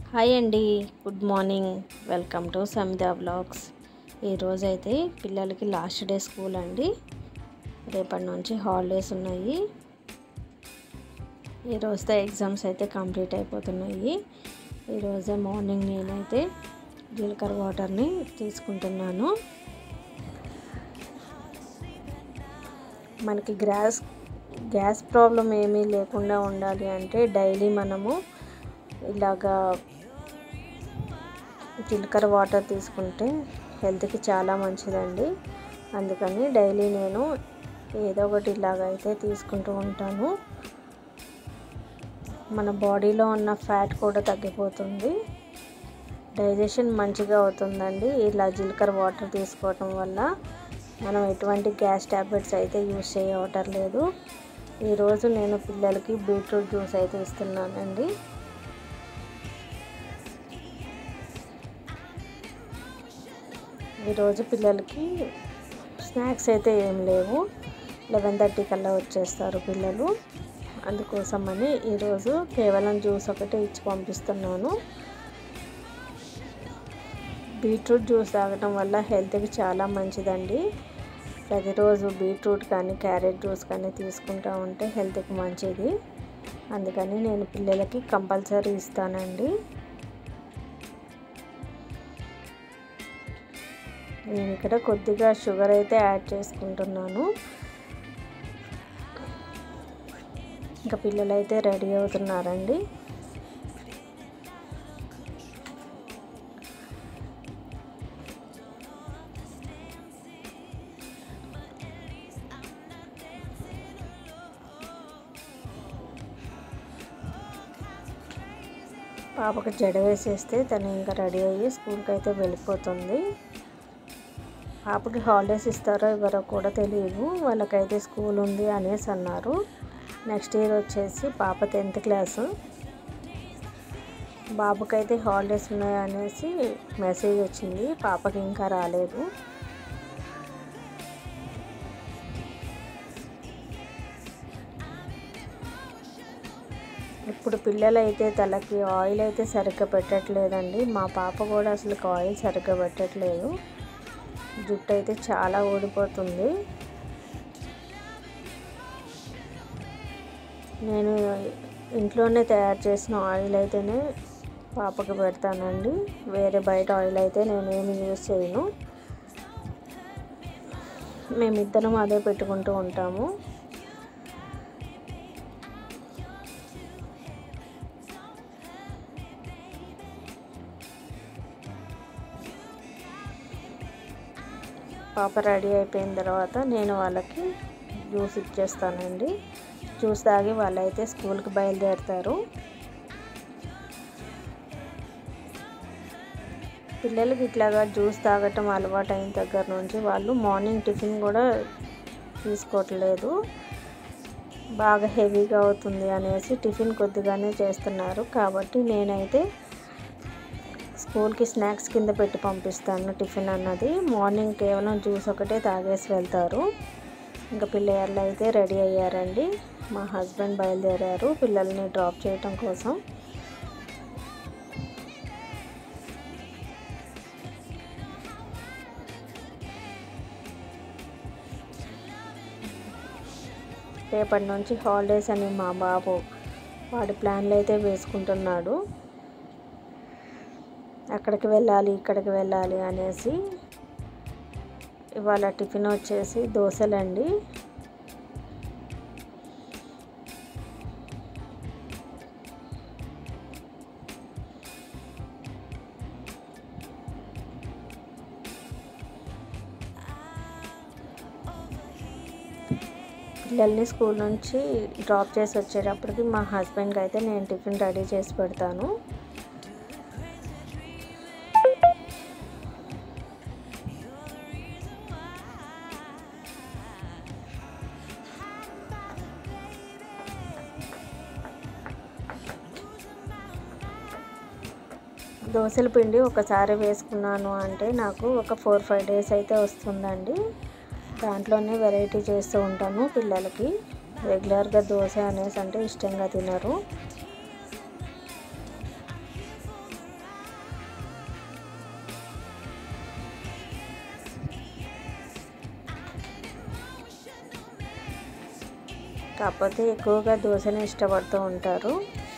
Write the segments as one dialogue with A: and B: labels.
A: hi అండి good morning welcome to Samitha blogs ఈరోజైతే పిల్లలకి లాస్ట్ డే స్కూల్ అండి రేపటి నుంచి హాలిడేస్ ఉన్నాయి ఈరోజుతో ఎగ్జామ్స్ అయితే కంప్లీట్ అయిపోతున్నాయి ఈరోజే మార్నింగ్ నేనైతే జీలకర్ర వాటర్ని తీసుకుంటున్నాను మనకి గ్యాస్ గ్యాస్ ప్రాబ్లం ఏమీ లేకుండా ఉండాలి అంటే డైలీ మనము ఇలాగా జీలకర్ర వాటర్ తీసుకుంటే హెల్త్కి చాలా మంచిదండి అందుకని డైలీ నేను ఏదో ఒకటి ఇలాగైతే తీసుకుంటూ ఉంటాను మన బాడీలో ఉన్న ఫ్యాట్ కూడా తగ్గిపోతుంది డైజెషన్ మంచిగా అవుతుందండి ఇలా జీలకర్ర వాటర్ తీసుకోవటం వల్ల మనం ఎటువంటి గ్యాస్ ట్యాబ్లెట్స్ అయితే యూజ్ చేయవటం లేదు ఈరోజు నేను పిల్లలకి బీట్రూట్ జ్యూస్ అయితే ఇస్తున్నానండి ఈరోజు పిల్లలకి స్నాక్స్ అయితే ఏం లేవు లెవెన్ థర్టీ కల్లా వచ్చేస్తారు పిల్లలు అందుకోసమని ఈరోజు కేవలం జ్యూస్ ఒకటే ఇచ్చి పంపిస్తున్నాను బీట్రూట్ జ్యూస్ తాగటం వల్ల హెల్త్కి చాలా మంచిదండి ప్రతిరోజు బీట్రూట్ కానీ క్యారెట్ జ్యూస్ కానీ తీసుకుంటూ ఉంటే హెల్త్కి మంచిది అందుకని నేను పిల్లలకి కంపల్సరీ ఇస్తానండి నేను ఇక్కడ కొద్దిగా షుగర్ అయితే యాడ్ చేసుకుంటున్నాను ఇంకా పిల్లలు అయితే రెడీ అవుతున్నారండి పాపకు జడ వేసేస్తే తను ఇంకా రెడీ అయ్యి స్కూల్కి అయితే వెళ్ళిపోతుంది పాపకి హాలిడేస్ ఇస్తారో ఇవ్వరో కూడా తెలియదు వాళ్ళకైతే స్కూల్ ఉంది అనేసి అన్నారు నెక్స్ట్ ఇయర్ వచ్చేసి పాప టెన్త్ క్లాసు బాబుకైతే హాలిడేస్ ఉన్నాయి అనేసి మెసేజ్ వచ్చింది పాపకి ఇంకా రాలేదు ఇప్పుడు పిల్లలు అయితే తలకి ఆయిల్ అయితే సరిగ్గా పెట్టట్లేదండి మా పాప కూడా అసలు ఆయిల్ సరిగ్గా పెట్టట్లేదు జుట్టు అయితే చాలా ఊడిపోతుంది నేను ఇంట్లోనే తయారు చేసిన ఆయిల్ అయితేనే పాపకి పెడతానండి వేరే బయట ఆయిల్ అయితే నేను ఏమి యూజ్ చేయను మేమిద్దరం అదే పెట్టుకుంటూ ఉంటాము పాప రెడీ అయిపోయిన తర్వాత నేను వాళ్ళకి జ్యూస్ ఇచ్చేస్తానండి జ్యూస్ తాగి వాళ్ళైతే స్కూల్కి బయలుదేరుతారు పిల్లలకి ఇట్లాగా జ్యూస్ తాగటం అలవాటు అయిన దగ్గర నుంచి వాళ్ళు మార్నింగ్ టిఫిన్ కూడా తీసుకోవట్లేదు బాగా హెవీగా అవుతుంది అనేసి టిఫిన్ కొద్దిగానే చేస్తున్నారు కాబట్టి నేనైతే స్కూల్కి స్నాక్స్ కింద పెట్టి పంపిస్తాను టిఫిన్ అన్నది మార్నింగ్ కేవలం జ్యూస్ ఒకటే తాగేసి వెళ్తారు ఇంకా పిల్లలు అయితే రెడీ అయ్యారండి మా హస్బెండ్ బయలుదేరారు పిల్లల్ని డ్రాప్ చేయటం కోసం రేపటి నుంచి హాలిడేస్ అని మా బాబు వాడి ప్లాన్లు అయితే వేసుకుంటున్నాడు అక్కడికి వెళ్ళాలి ఇక్కడికి వెళ్ళాలి అనేసి ఇవాళ టిఫిన్ వచ్చేసి దోశలండి పిల్లల్ని స్కూల్ నుంచి డ్రాప్ చేసి వచ్చేటప్పటికి మా హస్బెండ్కి అయితే నేను టిఫిన్ రెడీ చేసి పెడతాను దోశల పిండి ఒకసారి వేసుకున్నాను అంటే నాకు ఒక ఫోర్ ఫైవ్ డేస్ అయితే వస్తుందండి దాంట్లోనే వెరైటీ చేస్తూ ఉంటాను పిల్లలకి రెగ్యులర్గా దోశ అనేసి అంటే ఇష్టంగా తినరు కాకపోతే ఎక్కువగా దోశని ఇష్టపడుతూ ఉంటారు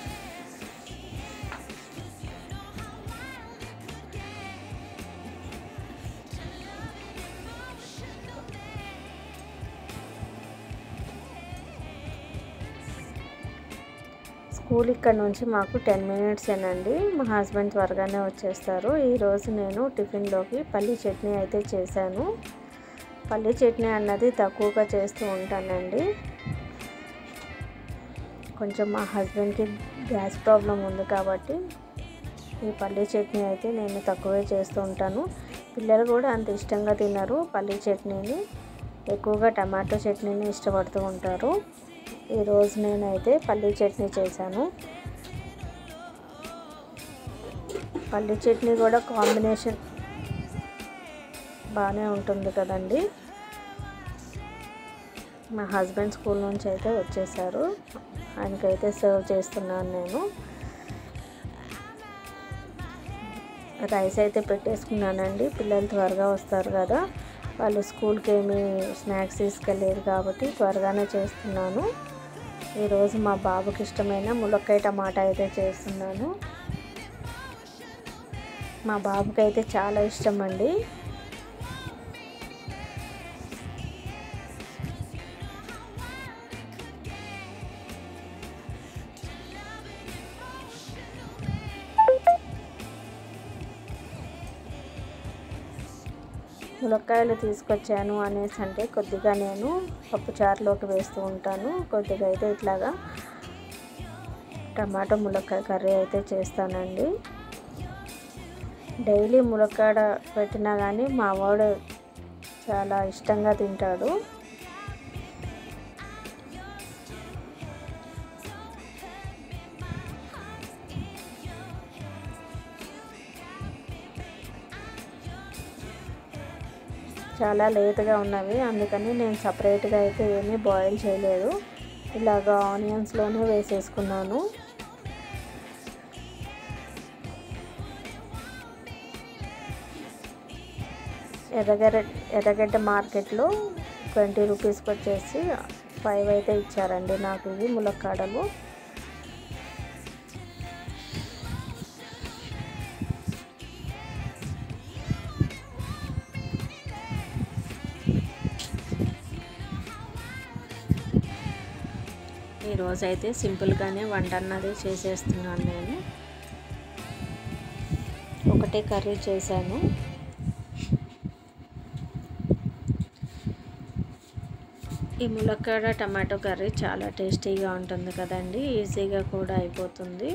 A: స్కూల్ ఇక్కడ నుంచి మాకు టెన్ మినిట్సేనండి మా హస్బెండ్ త్వరగానే వచ్చేస్తారు ఈరోజు నేను టిఫిన్లోకి పల్లి చట్నీ అయితే చేశాను పల్లి చట్నీ అన్నది తక్కువగా చేస్తూ ఉంటానండి కొంచెం మా హస్బెండ్కి గ్యాస్ ప్రాబ్లం ఉంది కాబట్టి ఈ పల్లి చట్నీ అయితే నేను తక్కువే చేస్తూ ఉంటాను పిల్లలు కూడా అంత ఇష్టంగా తినరు పల్లి చట్నీని ఎక్కువగా టమాటో చట్నీని ఇష్టపడుతూ ఉంటారు ఈరోజు నేనైతే పల్లీ చట్నీ చేశాను పల్లీ చట్నీ కూడా కాంబినేషన్ బాగానే ఉంటుంది కదండి మా హస్బెండ్ స్కూల్ నుంచి అయితే వచ్చేసారు ఆయనకైతే సర్వ్ చేస్తున్నాను నేను రైస్ అయితే పెట్టేసుకున్నానండి పిల్లలు త్వరగా వస్తారు కదా వాళ్ళు స్కూల్కి ఏమీ స్నాక్స్ తీసుకెళ్ళలేదు కాబట్టి త్వరగానే చేస్తున్నాను ఈరోజు మా బాబుకి ఇష్టమైన ములక్కాయ టమాటా అయితే చేస్తున్నాను మా బాబుకి అయితే చాలా ఇష్టం అండి ములక్కాయలు తీసుకొచ్చాను అనేసి అంటే కొద్దిగా నేను పప్పుచారులోకి వేస్తూ ఉంటాను కొద్దిగా అయితే ఇట్లాగా టమాటో ములక్కాయ కర్రీ అయితే చేస్తానండి డైలీ ములక్కాడ పెట్టినా కానీ మా వాడు చాలా ఇష్టంగా తింటాడు చాలా లేట్గా ఉన్నవి అందుకని నేను సపరేట్గా అయితే ఏమీ బాయిల్ చేయలేదు ఇలాగ ఆనియన్స్లోనే వేసేసుకున్నాను ఎర్రగడ్డ ఎర్రగడ్డ మార్కెట్లో ట్వంటీ రూపీస్కి వచ్చేసి ఫైవ్ అయితే ఇచ్చారండి నాకు ఇవి ములక్కాడలు ఈరోజు అయితే సింపుల్గానే వంట అన్నది చేసేస్తున్నాను నేను ఒకటే కర్రీ చేశాను ఈ ములక్కాడ టమాటో కర్రీ చాలా టేస్టీగా ఉంటుంది కదండి ఈజీగా కూడా అయిపోతుంది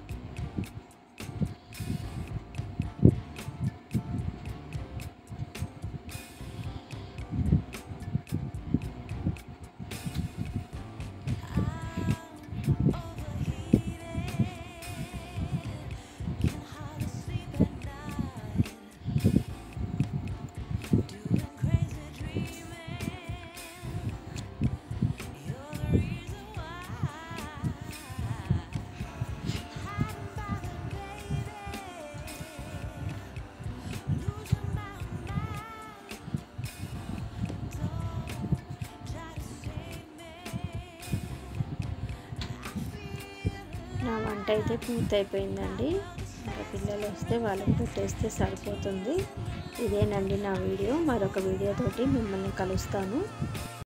A: నా వంట అయితే పూర్తయిపోయిందండి ఇంకా పిల్లలు వస్తే వాళ్ళకి పెట్టేస్తే సరిపోతుంది ఇదేనండి నా వీడియో మరొక వీడియోతోటి మిమ్మల్ని కలుస్తాను